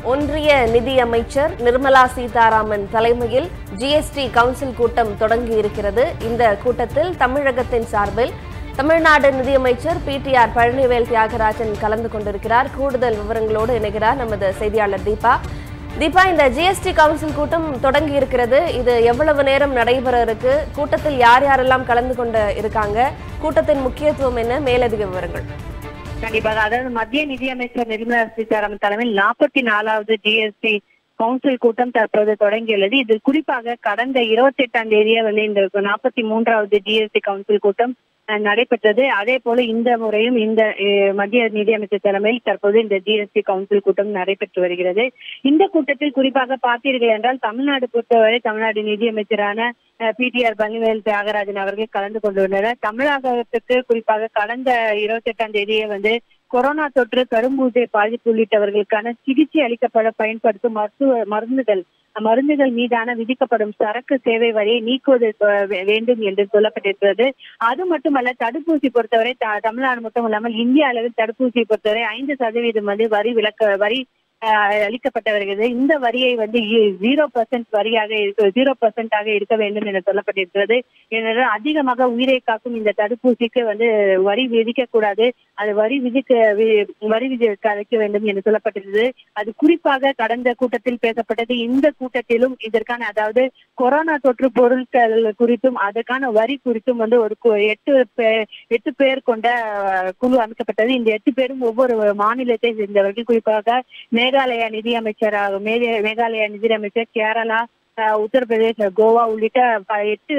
ஒன்றிய நிதி அமைச்சர் நிர்மலா சீதாராமன் தலைமையில் ஜிஎஸ்டி கவுன்சில் கூட்டம் தொடங்கி இருக்கிறது இந்த கூட்டத்தில் தமிழகத்தின் சார்பில் தமிழ்நாடு நிதியமைச்சர் பிடிஆர் பழனிவேல் தியாகராஜன் கலந்து கொண்டிருக்கிறார் கூடுதல் விவரங்களோடு இணைகிறார் நமது செய்தியாளர் தீபா தீபா இந்த ஜிஎஸ்டி கவுன்சில் கூட்டம் தொடங்கி இருக்கிறது இது எவ்வளவு நேரம் நடைபெற இருக்கு கூட்டத்தில் யார் யாரெல்லாம் கலந்து கொண்டு இருக்காங்க கூட்டத்தின் முக்கியத்துவம் என்ன மேலதிக விவரங்கள் கண்டிப்பாக அதாவது மத்திய நிதியமைச்சர் நிர்மலா சீதாராமன் தலைமையில் நாற்பத்தி நாலாவது ஜிஎஸ்டி கவுன்சில் கூட்டம் தற்போது தொடங்கியுள்ளது இதில் குறிப்பாக கடந்த இருபத்தி எட்டாம் தேதியே வந்து இந்த நாற்பத்தி மூன்றாவது ஜிஎஸ்டி கவுன்சில் கூட்டம் அஹ், நடைபெற்றது அதே போல இந்த முறையும் இந்த அஹ், மத்திய நிதியமைச்சர் தலைமையில் தற்போது இந்த ஜிஎஸ்டி கவுன்சில் கூட்டம் நடைபெற்று வருகிறது இந்த கூட்டத்தில் குறிப்பாக பார்த்தீர்கள் என்றால் தமிழ்நாடு பொறுத்தவரை தமிழ்நாடு நிதியமைச்சரான பிடிஆர் பழனிவேல் தியாகராஜன் அவர்கள் கலந்து கொண்டுள்ளனர் தமிழகத்துக்கு குறிப்பாக கடந்த இருபத்தி எட்டாம் தேதியே வந்து கொரோனா தொற்று கரும்பூஜை பாதிப்பு உள்ளிட்டவர்களுக்கான சிகிச்சை அளிக்கப்பட பயன்படுத்தும் மருத்துவ மருந்துகள் மருந்துகள் மீதான விதிக்கப்படும் சரக்கு சேவை வரியை நீக்குவது அஹ், வே- வேண்டும் என்று சொல்லப்பட்டிருக்கிறது அது மட்டுமல்ல தடுப்பூசி பொறுத்தவரை த- தமிழ்நாடு மட்டும் இல்லாமல் இந்திய அளவில் தடுப்பூசியை பொறுத்தவரை ஐந்து சதவீதம் வந்து வரி விலக்க வரி அஹ், அளிக்கப்பட்டு வருகிறது இந்த வரியை வந்து ஜீரோ பர்சன்ட் வரியாக இருக்க ஜீரோ பர்சன்டாக இருக்க வேண்டும் என சொல்லப்பட்டிருக்கிறது ஏனென்றால் அதிகமாக உயிரை காக்கும் இந்த தடுப்பூசிக்கு வந்து வரி விதிக்க கூடாது அது வரி விதிக்க வி- வரி விதிக்க அழைக்க வேண்டும் என்று சொல்லப்பட்டிருந்தது அது குறிப்பாக கடந்த கூட்டத்தில் பேசப்பட்டது இந்த கூட்டத்திலும் இதற்கான அதாவது கொரோனா தொற்று பொருட்கள் குறித்தும் அதற்கான வரி குறித்தும் வந்து ஒரு கு- எட்டு பே- எட்டு பேர் கொண்ட அஹ், குழு அமைக்கப்பட்டது இந்த எட்டு பேரும் ஒவ்வொரு மாநிலத்தை சேர்ந்தவர்கள் குறிப்பாக மேகாலயா நிதியமைச்சராக மேலே- மேகாலயா நிதியமைச்சர் கேரளா அஹ், உத்தரப்பிரதேச கோவா உள்ளிட்ட ப- எட்டு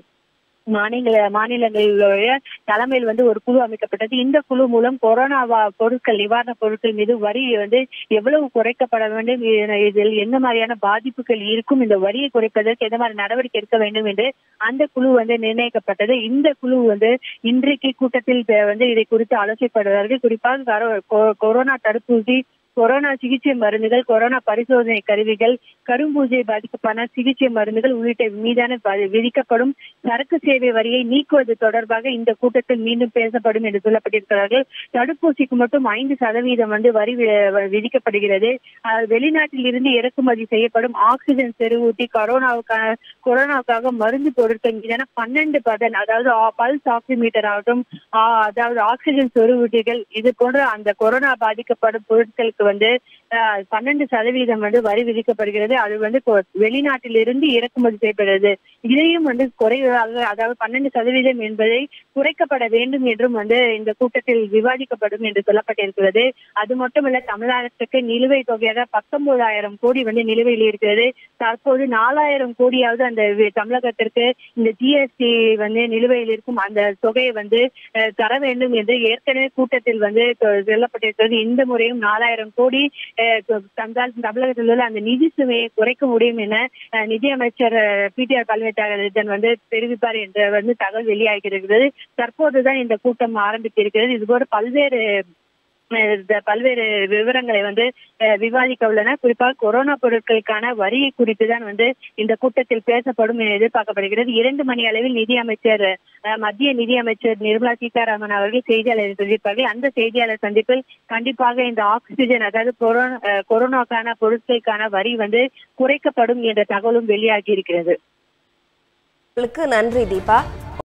மாநில மாநிலங்களுடைய தலைமையில் வந்து ஒரு குழு அமைக்கப்பட்டது இந்த குழு மூலம் கொரோனா வா- பொருட்கள் நிவாரண பொருட்கள் மீது வரி வந்து எவ்வளவு குறைக்கப்பட வேண்டும் இ- இதில் என்ன மாதிரியான பாதிப்புகள் இருக்கும் இந்த வரியை குறைப்பதற்கு எந்த மாதிரி நடவடிக்கை எடுக்க வேண்டும் என்று அந்த குழு வந்து நிர்ணயிக்கப்பட்டது இந்த குழு வந்து இன்றைக்கு கூட்டத்தில் பே- வந்து இதை குறித்து ஆலோசிக்கப்படுவார்கள் குறிப்பாக கரோ- கொ- கொரோனா தடுப்பூசி கொரோனா சிகிச்சை மருந்துகள் கொரோனா பரிசோதனை கருவிகள் கரும்பூஜை பாதிக்கப்பட்ட சிகிச்சை மருந்துகள் உள்ளிட்ட மீதான வ- விதிக்கப்படும் சரக்கு சேவை வரியை நீக்குவது தொடர்பாக இந்த கூட்டத்தில் மீண்டும் பேசப்படும் என்று சொல்லப்பட்டிருக்கிறார்கள் தடுப்பூசிக்கு மட்டும் ஐந்து சதவீதம் வந்து வரி வி- விதிக்கப்படுகிறது அஹ் வெளிநாட்டில் இருந்து இறக்குமதி செய்யப்படும் ஆக்சிஜன் செறிவூட்டி கொரோனாவுக்கான கொரோனாவுக்காக மருந்து பொருட்கள் மீதான பன்னெண்டு பதன் அதாவது பல்ஸ் ஆக்சிமீட்டர் ஆகட்டும் ஆ- அதாவது ஆக்சிஜன் செறிவூட்டிகள் இது போன்ற அந்த கொரோனா பாதிக்கப்படும் பொருட்களுக்கு வந்து அஹ், பன்னெண்டு சதவீதம் வந்து வரி விதிக்கப்படுகிறது அது வந்து கொ- வெளிநாட்டிலிருந்து இறக்குமதி செய்யப்படுகிறது இதையும் வந்து குறைவாக அதாவது பன்னெண்டு சதவீதம் என்பதை குறைக்கப்பட வேண்டும் என்றும் வந்து இந்த கூட்டத்தில் விவாதிக்கப்படும் என்று சொல்லப்பட்டிருக்கிறது அது மட்டுமல்ல தமிழகத்துக்கு நிலுவைத் தொகையாக பத்தொன்பதாயிரம் கோடி வந்து நிலுவையில் இருக்கிறது தற்போது நாலாயிரம் கோடியாவது அந்த வி- தமிழகத்திற்கு இந்த ஜிஎஸ்டி வந்து நிலுவையில் இருக்கும் அந்த தொகையை வந்து அஹ், தர வேண்டும் என்று ஏற்கனவே கூட்டத்தில் வந்து சொ- சொல்லப்பட்டிருக்கிறது இந்த முறையும் நாலாயிரம் கோடி அஹ், தொ- தந்தால் தமிழகத்தில் உள்ள அந்த நிதி சுமையை குறைக்க முடியும் என அஹ், நிதியமைச்சர் பிடிஆர் பல்வேட்டரன் வந்து தெரிவிப்பார் என்ற வந்து தகவல் வெளியாகிறது தற்போதுதான் இந்த கூட்டம் ஆரம்பித்திருக்கிறது இதுபோல பல்வேறு அஹ், இந்த பல்வேறு விவரங்களை வந்து அஹ், விவாதிக்க உள்ளன குறிப்பாக கொரோனா பொருட்களுக்கான வரி குறித்து தான் வந்து இந்த கூட்டத்தில் பேசப்படும் என எதிர்பார்க்கப்படுகிறது இரண்டு மணி அளவில் நிதியமைச்சர் அஹ், மத்திய நிதியமைச்சர் நிர்மலா சீதாராமன் அவர்கள் செய்தியாளரை சந்திப்பார்கள் அந்த செய்தியாளர் சந்திப்பில் கண்டிப்பாக இந்த ஆக்சிஜன் அதாவது கொரோனா அஹ், கொரோனாக்கான பொருட்களுக்கான வரி வந்து குறைக்கப்படும் என்ற தகவலும் வெளியாகி இருக்கிறது உங்களுக்கு நன்றி தீபா